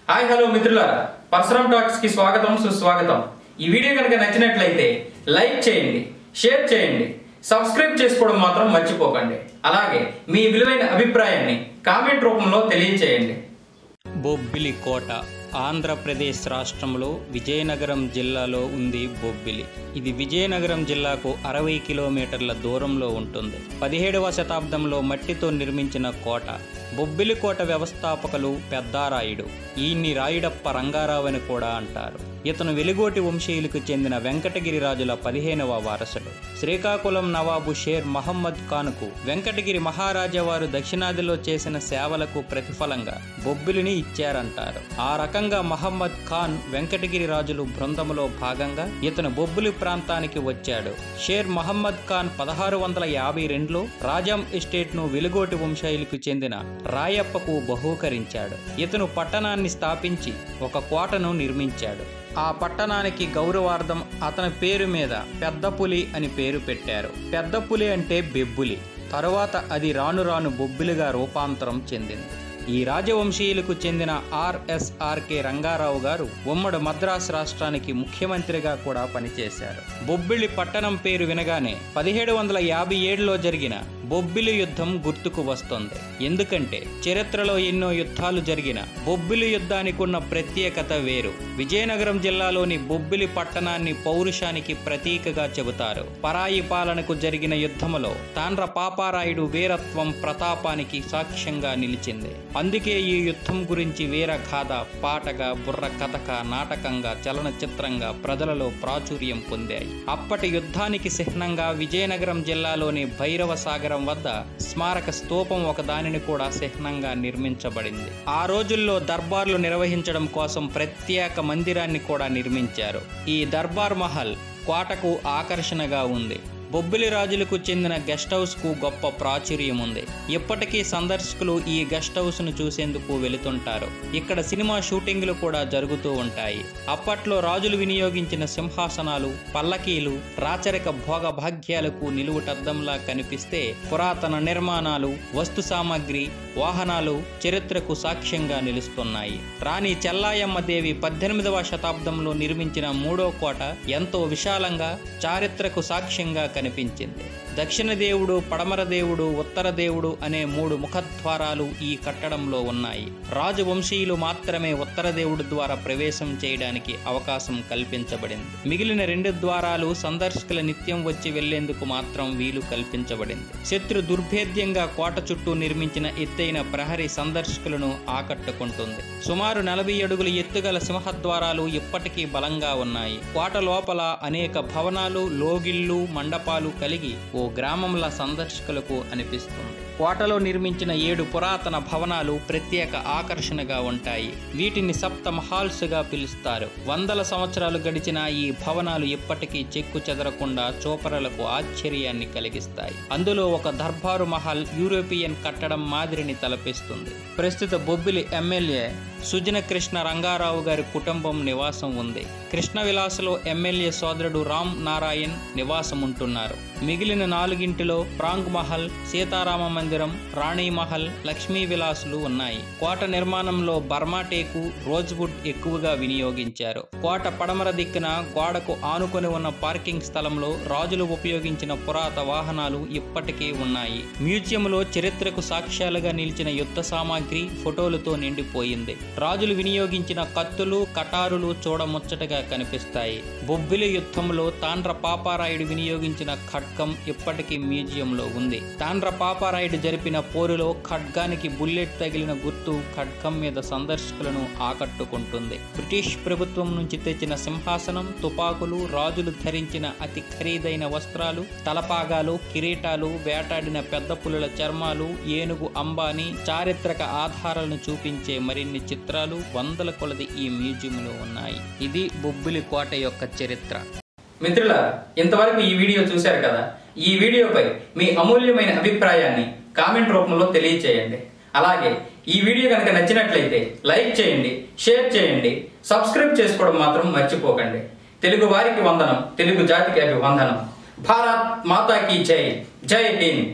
hi hello మిత్రులారా Parashuram talks కి స్వాగతం సుస్వాగతం ఈ వీడియో కనుక నచ్చినట్లయితే లైక్ చేయండి షేర్ చేయండి సబ్స్క్రైబ్ చేసుకోవడం మాత్రం మర్చిపోకండి అలాగే మీ విలువైన అభిప్రాయాన్ని కామెంట్ రూపంలో తెలియచేయండి బొబ్బిలి కోట ఆంధ్రప్రదేశ్ రాష్ట్రంలో విజయనగరం జిల్లాలో ఉంది బొబ్బిలి ఇది విజయనగరం జిల్లాకు అరవై కిలోమీటర్ల దూరంలో ఉంటుంది పదిహేడవ శతాబ్దంలో మట్టితో నిర్మించిన కోట బొబ్బిలి కోట వ్యవస్థాపకులు పెద్దారాయుడు ఈయన్ని రాయుడప్ప రంగారావు అని కూడా అంటారు ఇతను వెలుగోటి వంశీయులకు చెందిన వెంకటగిరి రాజుల పదిహేనవ వారసుడు శ్రీకాకుళం నవాబు షేర్ మహమ్మద్ ఖాన్కు వెంకటగిరి మహారాజా వారు దక్షిణాదిలో చేసిన సేవలకు ప్రతిఫలంగా బొబ్బిలిని ఇచ్చారంటారు ఆ రకంగా మహమ్మద్ ఖాన్ వెంకటగిరి రాజులు బృందంలో భాగంగా ఇతను బొబ్బిలి ప్రాంతానికి వచ్చాడు షేర్ మహమ్మద్ ఖాన్ పదహారు వందల యాభై రెండులో రాజాం ఎస్టేట్ను వెలుగోటి వంశాయులకు చెందిన రాయప్పకు బహూకరించాడు ఇతను పట్టణాన్ని స్థాపించి ఒక కోటను నిర్మించాడు ఆ పట్టణానికి గౌరవార్థం అతని పేరు మీద పెద్ద పులి అని పేరు పెట్టారు పెద్ద పులి అంటే బెబ్బులి తరువాత అది రాను రాను బొబ్బిలిగా రూపాంతరం చెందింది ఈ రాజవంశీయులకు చెందిన ఆర్ఎస్ఆర్కే రంగారావు గారు ఉమ్మడి మద్రాసు రాష్ట్రానికి ముఖ్యమంత్రిగా కూడా పనిచేశారు బొబ్బిలి పట్టణం పేరు వినగానే పదిహేడు వందల యాభై ఏడులో జరిగిన బొబ్బిలి యుద్ధం గుర్తుకు వస్తుంది ఎందుకంటే చరిత్రలో ఎన్నో యుద్ధాలు జరిగిన బొబ్బిలి యుద్ధానికి ఉన్న ప్రత్యేకత వేరు విజయనగరం జిల్లాలోని బొబ్బిలి పట్టణాన్ని పౌరుషానికి ప్రతీకగా చెబుతారు పరాయి పాలనకు జరిగిన యుద్ధములో తాండ్ర పాపారాయుడు వీరత్వం ప్రతాపానికి సాక్ష్యంగా నిలిచింది అందుకే ఈ యుద్ధం గురించి వీరగాథ పాటగా బుర్ర కథక నాటకంగా చలనచిత్రంగా ప్రజలలో ప్రాచుర్యం పొందాయి అప్పటి యుద్ధానికి చిహ్నంగా విజయనగరం జిల్లాలోని భైరవ సాగరం వద్ద స్మారక స్తూపం ఒక దానిని కూడా చిహ్నంగా నిర్మించబడింది ఆ రోజుల్లో దర్బార్లు నిర్వహించడం కోసం ప్రత్యేక మందిరాన్ని కూడా నిర్మించారు ఈ దర్బార్ మహల్ కోటకు ఆకర్షణగా ఉంది బొబ్బిలి రాజులకు చెందిన గెస్ట్ హౌస్ కు గొప్ప ప్రాచుర్యం ఉంది ఇప్పటికీ సందర్శకులు ఈ గెస్ట్ హౌస్ ను చూసేందుకు వెళుతుంటారు ఇక్కడ సినిమా షూటింగ్లు కూడా జరుగుతూ ఉంటాయి అప్పట్లో రాజులు వినియోగించిన సింహాసనాలు పల్లకీలు రాచరిక భోగ భాగ్యాలకు నిలువుటద్దంలా కనిపిస్తే పురాతన నిర్మాణాలు వస్తు సామాగ్రి వాహనాలు చరిత్రకు సాక్ష్యంగా నిలుస్తున్నాయి రాణి చెల్లాయమ్మ దేవి పద్దెనిమిదవ శతాబ్దంలో నిర్మించిన మూడో కోట ఎంతో విశాలంగా చారిత్రకు సాక్ష్యంగా కనిపించింది దక్షిణ దేవుడు పడమర దేవుడు ఉత్తర దేవుడు అనే మూడు ముఖద్వారాలు ఈ కట్టడంలో ఉన్నాయి రాజు వంశీయులు మాత్రమే ఉత్తర దేవుడు ద్వారా ప్రవేశం చేయడానికి అవకాశం కల్పించబడింది మిగిలిన రెండు ద్వారాలు సందర్శకుల నిత్యం వచ్చి వెళ్లేందుకు మాత్రం వీలు కల్పించబడింది శత్రు దుర్భేద్యంగా కోట చుట్టూ నిర్మించిన ఎత్తైన ప్రహరీ సందర్శకులను ఆకట్టుకుంటుంది సుమారు నలభై అడుగుల ఎత్తుగల సింహద్వారాలు ఇప్పటికీ బలంగా ఉన్నాయి కోట లోపల అనేక భవనాలు లోగిళ్ళు మండపాలు కలిగి ఓ గ్రామంలా సందర్శకులకు అనిపిస్తుంది కోటలో నిర్మించిన ఏడు పురాతన భవనాలు ప్రత్యేక ఆకర్షణగా ఉంటాయి వీటిని సప్త మహాల్స్గా పిలుస్తారు వందల సంవత్సరాలు గడిచిన ఈ భవనాలు ఇప్పటికీ చెక్కు చెదరకుండా చూపరలకు ఆశ్చర్యాన్ని కలిగిస్తాయి అందులో ఒక దర్బారు మహల్ యూరోపియన్ కట్టడం మాదిరిని తలపిస్తుంది ప్రస్తుత బొబ్బిలి ఎమ్మెల్యే సుజన కృష్ణ రంగారావు గారి కుటుంబం నివాసం ఉంది కృష్ణ విలాసలో ఎమ్మెల్యే సోదరుడు రామ్ నారాయణ్ నివాసం ఉంటున్నారు మిగిలిన నాలుగింటిలో ప్రాంగ్ మహల్ సీతారామ మందిరం రాణి మహల్ లక్ష్మీ విలాసులు ఉన్నాయి కోట నిర్మాణంలో బర్మా టేకు రోజ్వుడ్ ఎక్కువగా వినియోగించారు కోట పడమర దిక్కున గోడకు ఆనుకొని ఉన్న పార్కింగ్ స్థలంలో రాజులు ఉపయోగించిన పురాత వాహనాలు ఇప్పటికీ ఉన్నాయి మ్యూజియంలో చరిత్రకు సాక్ష్యాలుగా నిలిచిన యుద్ధ సామాగ్రి ఫోటోలతో నిండిపోయింది రాజులు వినియోగించిన కత్తులు కటారులు చూడముచ్చటగా కనిపిస్తాయి బొబ్బిలి యుద్ధంలో తాండ్ర పాపారాయుడు వినియోగించిన ఖడ్గం ఇప్పటికీ మ్యూజియంలో ఉంది తాండ్ర పాపారాయుడు జరిపిన పోరులో ఖడ్గానికి బుల్లెట్ తగిలిన గుర్తు ఖడ్గం మీద సందర్శకులను ఆకట్టుకుంటుంది బ్రిటిష్ ప్రభుత్వం నుంచి తెచ్చిన సింహాసనం తుపాకులు రాజులు ధరించిన అతి ఖరీదైన వస్త్రాలు తలపాగాలు కిరీటాలు వేటాడిన పెద్ద పులుల చర్మాలు ఏనుగు అంబానీ చారిత్రక ఆధారాలను చూపించే మరిన్ని చిత్రాలు వందల కొలది ఈ మ్యూజియంలో ఉన్నాయి ఇది బొబ్బిలి కోట యొక్క చరిత్ర మిత్రుల ఇంతవరకు ఈ వీడియో చూశారు కదా ఈ వీడియోపై మీ అమూల్యమైన అభిప్రాయాన్ని కామెంట్ రూపంలో తెలియచేయండి అలాగే ఈ వీడియో కనుక నచ్చినట్లయితే లైక్ చేయండి షేర్ చేయండి సబ్స్క్రైబ్ చేసుకోవడం మాత్రం మర్చిపోకండి తెలుగు వారికి వందనం తెలుగు జాతికి అభివందనం భారత్ మాతాకి జై జై హింద్